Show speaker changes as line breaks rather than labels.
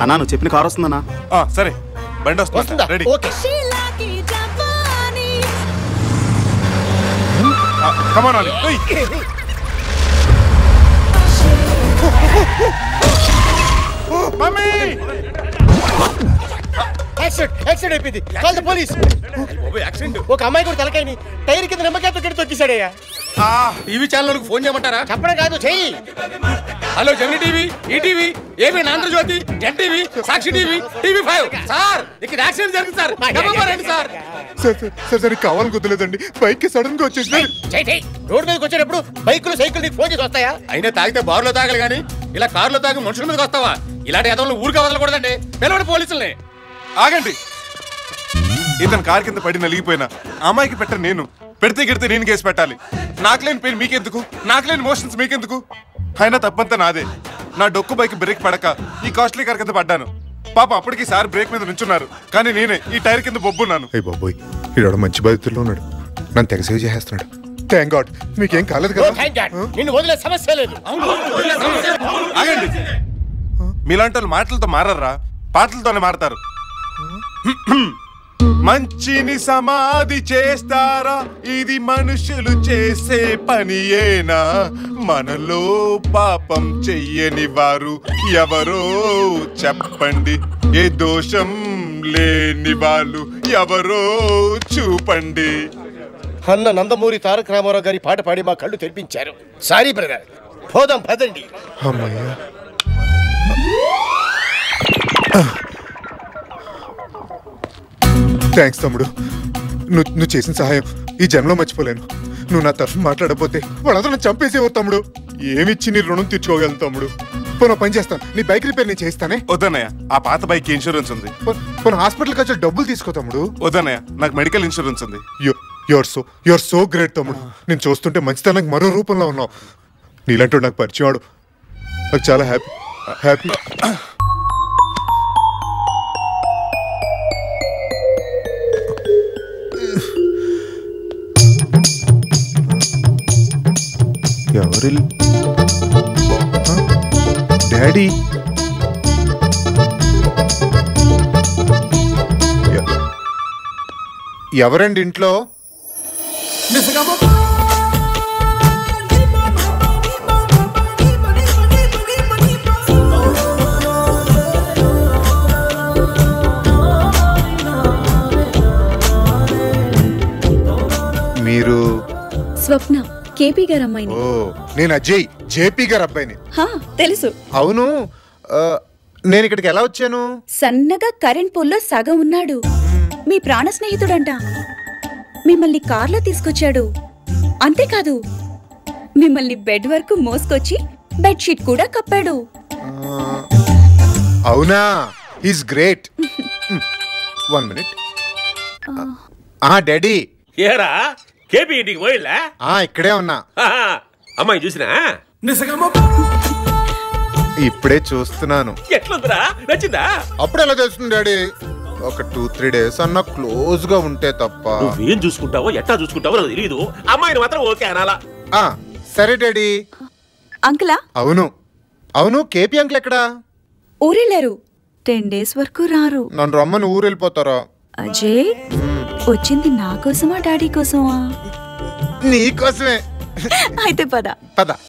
అన్నా నువ్వు చెప్పిన కారు వస్తుందన్నా
ఆ, సరే బండి
వస్తుందా
వస్తుందా ready
okay
come on Ali. Mummy
accident accident అయిపోయింది కాల్ ద పోలీస్
యాక్సిడెంట్
ఒక అమ్మాయి కూడా తలకాయని టైర్ కింద నిమ్మకాయతో కట్టి తొక్కిసాడయ్యా
టీవీ ఛానల్ ఫోన్ చేయమంటారా
చెప్పడం కాదు చెయ్యి
hello Gemini TV ETV AP Andhra Jyothi NTV Sakshi TV TV five sir ఇక్కడ యాక్సిడెంట్ జరిగింది సార్ గబగబా రండి sir
sir sir, sir sir కావాలని గుర్తులేదండి బైక్ సడన్ గా వచ్చేసిన
చెయ్యి చెయ్యి రోడ్ మీదకి వచ్చేటప్పుడు బైకులు సైకిల్ నీకు ఫోన్ చేసి వస్తాయా
అయినా తాగితే బారులో తాగలి కానీ ఇలా కారులో తాగి మనుషుల మీదకి వస్తావా ఇలాంటి ఎదవలు ఊరికి వదలకూడదండి పిలవండి పోలీసుల్ని
ఆగండి ఇతను కార్ కింద పడి నలిగిపోయినా అమ్మాయికి పెట్ట నేను పెడితే గిడితే నేను కేసు పెట్టాలి నాకు లేని పెయిన్ మీకెందుకు నాకు లేని మోషన్స్ మీకెందుకు అయినా తప్పంతా నాదే నా డొక్కు బైక్ బ్రేక్ పడక ఈ కాస్ట్లీ కార్ కింద పడ్డాను పాప అప్పటికి సార్ బ్రేక్ మీద నుంచున్నారు కానీ నేనే ఈ టైర్ కింద బొబ్బున్నాను
అయ్యి బాబోయ్ ఈడోడ మంచి బాధితుల్లో ఉన్నాడు నన్ను తెగ సేవ్ చేసేస్తున్నాడు థ్యాంక్ గాడ్ మీకేం కాలేదు
ఓ
కదా
థ్యాంక్ గాడ్ నిన్ను వదిలే సమస్య లేదు
ఆగండి మీలాంటి వాళ్ళు మాటలతో మారర్రా పాటలతోనే మారతారు మంచిని సమాధి చేస్తారా ఇది మనుషులు చేసే పనియేనా మనలో పాపం చెయ్యని వారు ఎవరో చెప్పండి ఏ దోషం లేని వాళ్ళు ఎవరో చూపండి
అన్న నందమూరి తారక రామారావు గారి పాట పాడి మా కళ్ళు తెరిపించారు సారీ బ్రదర్ పోదాం పదండి
అమ్మయ్యా థ్యాంక్స్ తమ్ముడు నువ్వు నువ్వు చేసిన సహాయం ఈ జన్మలో మర్చిపోలేను నువ్వు నా తరఫున మాట్లాడకపోతే వాళ్ళందరూ నన్ను చంపేసేవారు తమ్ముడు ఏమిచ్చి నీ రుణం తీర్చుకోగలను తమ్ముడు పోను పని చేస్తాను నీ బైక్ రిపేర్ నేను చేస్తానే
వద్దన్నయ్య ఆ పాత బైక్ ఇన్సూరెన్స్ ఉంది
పోను హాస్పిటల్కి వచ్చి డబ్బులు తీసుకో తమ్ముడు
వద్దన్నయ్య నాకు మెడికల్ ఇన్సూరెన్స్ ఉంది
your so your so great తమ్ముడు నేను చూస్తుంటే మంచితనానికి మరో రూపంలో ఉన్నావు నీలాంటి నాకు పరిచయం వాడు నాకు చాలా హ్యాపీ హ్యాపీ ఎవరి డాడీ ఎవరండి ఇంట్లో మీరు
స్వప్న కేపీ గారు అమ్మాయిని
ఓ నేను అజయ్ జేపీ గారు అబ్బాయిని
హా, తెలుసు
అవును ఆ, నేను ఇక్కడికి ఎలా వచ్చాను
సన్నగా కరెంట్ పోల్లో సగం ఉన్నాడు మీ ప్రాణ స్నేహితుడంట మిమ్మల్ని కార్లో తీసుకొచ్చాడు అంతేకాదు మిమ్మల్ని బెడ్ వరకు మోసుకొచ్చి బెడ్షీట్ కూడా కప్పాడు
అవునా ఈజ్ గ్రేట్ వన్ మినిట్ ఆ డాడీ
ఏరా కేపీ ఇంటికి పోయిల్లా
ఆ ఇక్కడే ఉన్నా
ఆహా, అమ్మాయి చూసినా
ఇప్పుడే చూస్తున్నాను
ఎట్లుందిరా నచ్చిందా
అప్పుడు ఎలా తెలుస్తుంది డాడీ ఒక టూ త్రీ డేస్ అన్న క్లోజ్ గా ఉంటే తప్ప
నువ్వేం చూసుకుంటావో ఎట్టా చూసుకుంటావో నాకు తెలియదు అమ్మాయిని మాత్రం ఓకే అనాలా
ఆ సరే డాడీ
అంకులా
అవును అవును కేపీ అంకుల్ ఎక్కడా
ఊరెళ్ళారు టెన్ డేస్ వరకు రారు
నన్ను రమ్మని ఊరు వెళ్ళిపోతారా
అజయ్ వచ్చింది నా కోసమా డాడీ కోసమా
నీకోసమే
అయితే పద
పద